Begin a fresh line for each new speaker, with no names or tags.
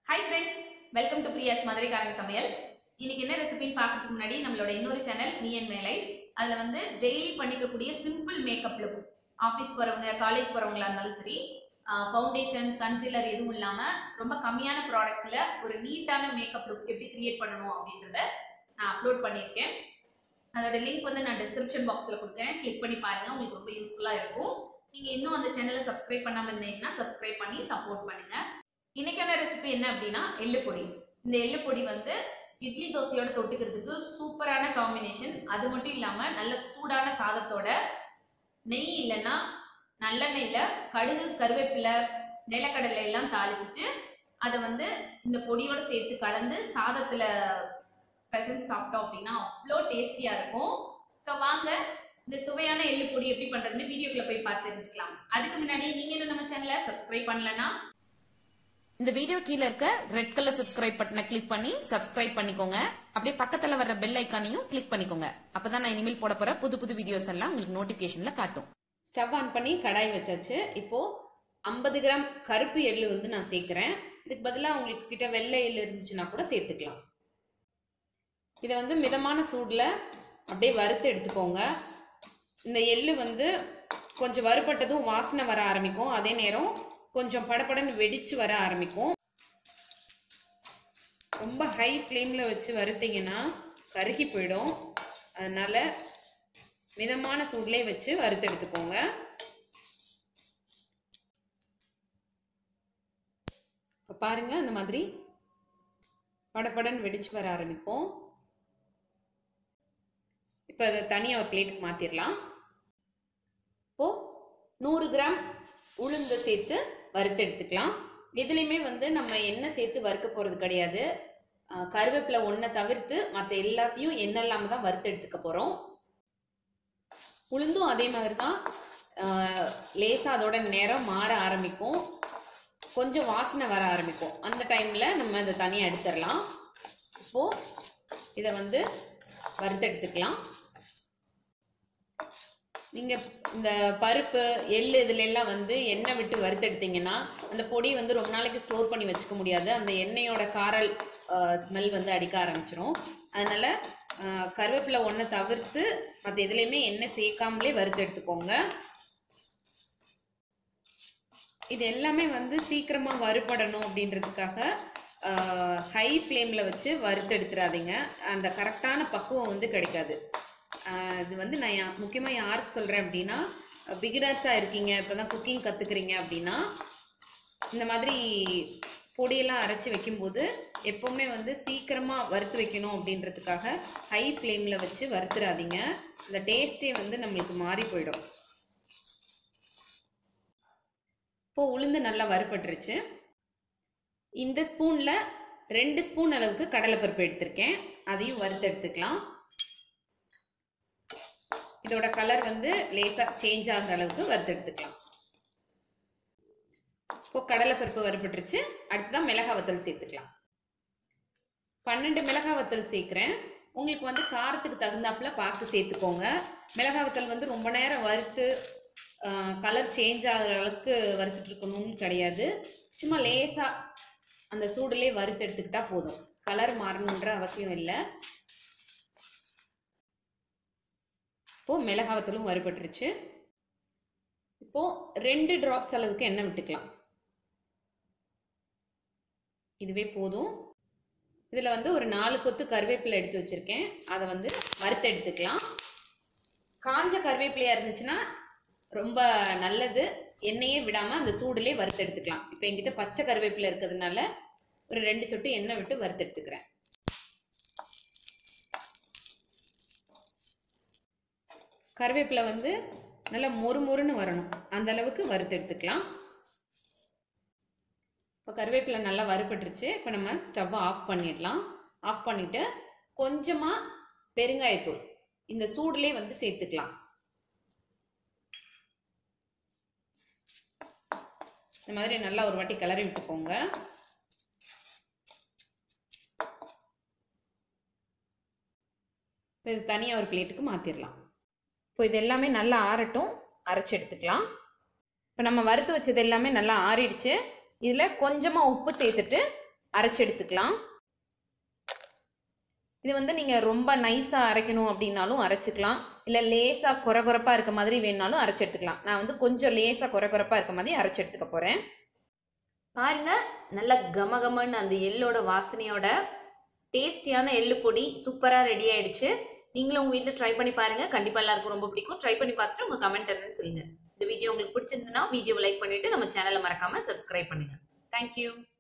hi friends welcome to Priya's மதுரைக்காரங்க சமையல் இன்னைக்கு என்ன ரெசிபின்னு பார்க்கறதுக்கு முன்னாடி நம்மளோட இன்னொரு channel me and my life அதில் வந்து டெய்லி பண்ணிக்கக்கூடிய சிம்பிள் மேக்கப் லுக் ஆஃபீஸ் போகிறவங்க காலேஜ் போகிறவங்களா இருந்தாலும் சரி ஃபவுண்டேஷன் கன்சீலர் எதுவும் இல்லாமல் ரொம்ப கம்மியான ப்ராடக்ட்ஸில் ஒரு நீட்டான மேக்கப் லுக் எப்படி கிரியேட் பண்ணணும் அப்படின்றத நான் அப்லோட் பண்ணியிருக்கேன் அதோட லிங்க் வந்து நான் டிஸ்கிரிப்ஷன் பாக்ஸில் கொடுக்குறேன் கிளிக் பண்ணி பாருங்கள் உங்களுக்கு ரொம்ப யூஸ்ஃபுல்லாக இருக்கும் நீங்கள் இன்னும் அந்த சேனலை சப்ஸ்கிரைப் பண்ணாமல் இருந்தீங்கன்னா சப்ஸ்கிரைப் பண்ணி சப்போர்ட் பண்ணுங்கள் இன்னைக்கான ரெசிபி என்ன அப்படின்னா எள்ளு பொடி இந்த எள்ளு பொடி வந்து இட்லி தோசையோட தொட்டுக்கிறதுக்கு சூப்பரான காம்பினேஷன் அது மட்டும் இல்லாமல் நல்ல சூடான சாதத்தோட நெய் இல்லைன்னா நல்லெண்ணெயில் கடுகு கருவேப்பிலை நிலக்கடலை எல்லாம் தாளிச்சிட்டு அதை வந்து இந்த பொடியோட சேர்த்து கலந்து சாதத்தில் பிசைஞ்சு சாப்பிட்டோம் அப்படின்னா அவ்வளோ டேஸ்டியாக இருக்கும் ஸோ வாங்க இந்த சுவையான எள்ளு பொடி எப்படி பண்ணுறதுன்னு வீடியோக்குள்ள போய் பார்த்து தெரிஞ்சுக்கலாம் அதுக்கு முன்னாடி நீங்கள் இன்னும் நம்ம சேனலை சப்ஸ்கிரைப் பண்ணலன்னா
இந்த வீடியோ கீழ இருக்க ரெட் கலர் சப்ஸ்கிரைப் பட்டனை கிளிக் பண்ணி சப்ஸ்கிரைப் பண்ணிக்கோங்க அப்படியே பக்கத்துல வர்ற பெல் ஐக்கானையும் கிளிக் பண்ணிக்கோங்க அப்பதான் நான் இனிமேல் போட போற புது புது வீடியோஸ் எல்லாம் உங்களுக்கு நோட்டிபிகேஷன்ல காட்டும்
ஸ்டவ் ஆன் பண்ணி கடாய் வச்சாச்சு இப்போ ஐம்பது கிராம் கருப்பு எள்ளு வந்து நான் சேர்க்குறேன் இதுக்கு பதிலாக உங்களுக்கு கிட்ட வெள்ளை எள்ளு இருந்துச்சுன்னா கூட சேர்த்துக்கலாம் இதை வந்து மிதமான சூடில் அப்படியே வறுத்து எடுத்துக்கோங்க இந்த எள்ளு வந்து கொஞ்சம் வறுபட்டதும் வாசனை வர ஆரம்பிக்கும் அதே நேரம் கொஞ்சம் படபடன்னு வெடிச்சு வர ஆரம்பிக்கும் ரொம்ப ஹை ஃப்ளேமில் வச்சு வறுத்தீங்கன்னா கருகி போயிடும் அதனால மிதமான சூட்லேயே வச்சு வறுத்து எடுத்துக்கோங்க இப்போ பாருங்க அந்த மாதிரி படபடன்னு வெடிச்சு வர ஆரம்பிக்கும் இப்போ அதை தனியாக ஒரு பிளேட்டுக்கு மாற்றிடலாம் இப்போது நூறு கிராம் உளுந்து சேர்த்து வறுத்து எடுத்துக்கலாம் இதுலேயுமே வந்து நம்ம எண்ணெய் சேர்த்து வறுக்க போகிறது கிடையாது கருவேப்பிலை ஒன்றை தவிர்த்து மற்ற எல்லாத்தையும் எண்ணெய் இல்லாமல் தான் வறுத்து எடுத்துக்க போகிறோம் உளுந்தும் அதே மாதிரி தான் லேசாக அதோட நிறம் மாற ஆரம்பிக்கும் கொஞ்சம் வாசனை வர ஆரம்பிக்கும் அந்த டைமில் நம்ம இதை தனியாக எடுத்துடலாம் இப்போது இதை வந்து வறுத்து எடுத்துக்கலாம் நீங்கள் இந்த பருப்பு எள் இதுல எல்லாம் வந்து எண்ணெய் விட்டு வறுத்தெடுத்தீங்கன்னா அந்த பொடி வந்து ரொம்ப நாளைக்கு ஸ்டோர் பண்ணி வச்சுக்க முடியாது அந்த எண்ணெயோட காரல் ஸ்மெல் வந்து அடிக்க ஆரம்பிச்சிரும் அதனால் கருவேப்பிலை ஒன்றை தவிர்த்து மற்ற எதுலேயுமே எண்ணெய் சேர்க்காமலே வறுத்து எடுத்துக்கோங்க இது எல்லாமே வந்து சீக்கிரமாக வறுபடணும் அப்படின்றதுக்காக ஹை ஃப்ளேமில் வச்சு வறுத்து எடுத்துடாதீங்க அந்த கரெக்டான பக்குவம் வந்து கிடைக்காது இது வந்து நான் யா முக்கியமாக யாருக்கு சொல்கிறேன் அப்படின்னா பிகினர்ஸாக இருக்கீங்க இப்போ தான் குக்கிங் கற்றுக்குறீங்க அப்படின்னா இந்த மாதிரி பொடியெல்லாம் அரைச்சி வைக்கும்போது எப்போவுமே வந்து சீக்கிரமாக வறுத்து வைக்கணும் அப்படின்றதுக்காக ஹை ஃப்ளேமில் வச்சு வறுத்துடாதீங்க அந்த டேஸ்ட்டே வந்து நம்மளுக்கு மாறி போயிடும் இப்போது உளுந்து நல்லா வறுபட்டுருச்சு இந்த ஸ்பூனில் ரெண்டு ஸ்பூன் அளவுக்கு கடலைப்பருப்பு எடுத்திருக்கேன் அதையும் வறுத்து எடுத்துக்கலாம் இதோட கலர் வந்து லேசாக சேஞ்ச் ஆகிற அளவுக்கு வறுத்து எடுத்துக்கலாம் இப்போ கடலைப்பருப்பு வறுபட்டுருச்சு அடுத்ததான் மிளகா வத்தல் சேர்த்துக்கலாம் பன்னெண்டு மிளகா வத்தல் சேர்க்குறேன் உங்களுக்கு வந்து காரத்துக்கு தகுந்தாப்புல பார்த்து சேர்த்துக்கோங்க மிளகா வத்தல் வந்து ரொம்ப நேரம் வறுத்து கலர் சேஞ்ச் ஆகிற அளவுக்கு வறுத்துட்டு இருக்கணும்னு கிடையாது சும்மா லேசாக அந்த சூடுலேயே வறுத்து எடுத்துக்கிட்டா போதும் கலர் மாறணுன்ற அவசியம் இல்லை இப்போது மிளகாவத்தலும் வறுபட்டுருச்சு இப்போது ரெண்டு ட்ராப்ஸ் அளவுக்கு எண்ணெய் விட்டுக்கலாம் இதுவே போதும் இதில் வந்து ஒரு நாலு கொத்து கருவேப்பிலை எடுத்து வச்சுருக்கேன் அதை வந்து வறுத்து எடுத்துக்கலாம் காஞ்ச கருவேப்பிலையாக இருந்துச்சுன்னா ரொம்ப நல்லது எண்ணெயே விடாமல் அந்த சூடுலேயே வறுத்து எடுத்துக்கலாம் இப்போ என்கிட்ட பச்சை கருவேப்பிலை இருக்கிறதுனால ஒரு ரெண்டு சொட்டு எண்ணெய் விட்டு வறுத்து எடுத்துக்கிறேன் கருவேப்பிலை வந்து நல்லா மொறு மொறுன்னு வரணும் அந்த அளவுக்கு வறுத்து எடுத்துக்கலாம் இப்போ கருவேப்பிலை நல்லா வறுபட்டுருச்சு இப்போ நம்ம ஸ்டவ்வை ஆஃப் பண்ணிடலாம் ஆஃப் பண்ணிவிட்டு கொஞ்சமாக பெருங்காயத்தூள் இந்த சூடுலேயே வந்து சேர்த்துக்கலாம் இந்த மாதிரி நல்லா ஒரு வாட்டி கிளறி விட்டுக்கோங்க இப்போ இது தனியாக ஒரு பிளேட்டுக்கு மாற்றிடலாம் இப்போ இது எல்லாமே நல்லா ஆறட்டும் அரைச்சி எடுத்துக்கலாம் இப்போ நம்ம வறுத்து வச்சது எல்லாமே நல்லா ஆறிடுச்சு இதில் கொஞ்சமாக உப்பு சேர்த்துட்டு அரைச்சு எடுத்துக்கலாம் இது வந்து நீங்கள் ரொம்ப நைஸாக அரைக்கணும் அப்படின்னாலும் அரைச்சிக்கலாம் இல்லை லேசாக குறை குறைப்பாக இருக்க மாதிரி வேணுனாலும் அரைச்சி எடுத்துக்கலாம் நான் வந்து கொஞ்சம் லேசாக குறை குறைப்பாக இருக்க மாதிரி அரைச்சி எடுத்துக்க போகிறேன் பாருங்க நல்ல கமகமன்னு அந்த எள்ளோட வாசனையோட டேஸ்டியான எள்ளு பொடி சூப்பராக ரெடி ஆயிடுச்சு நீங்களும் உங்கள் வீட்டில் ட்ரை பண்ணி பாருங்க கண்டிப்பாக எல்லாருக்கும் ரொம்ப பிடிக்கும் ட்ரை பண்ணி பார்த்துட்டு உங்கள் கமெண்ட் என்னன்னு சொல்லுங்க இந்த வீடியோ உங்களுக்கு பிடிச்சிருந்ததுன்னா வீடியோவை லைக் பண்ணிட்டு நம்ம சேனலை மறக்காம சப்ஸ்கிரைப் பண்ணுங்க தேங்க்யூ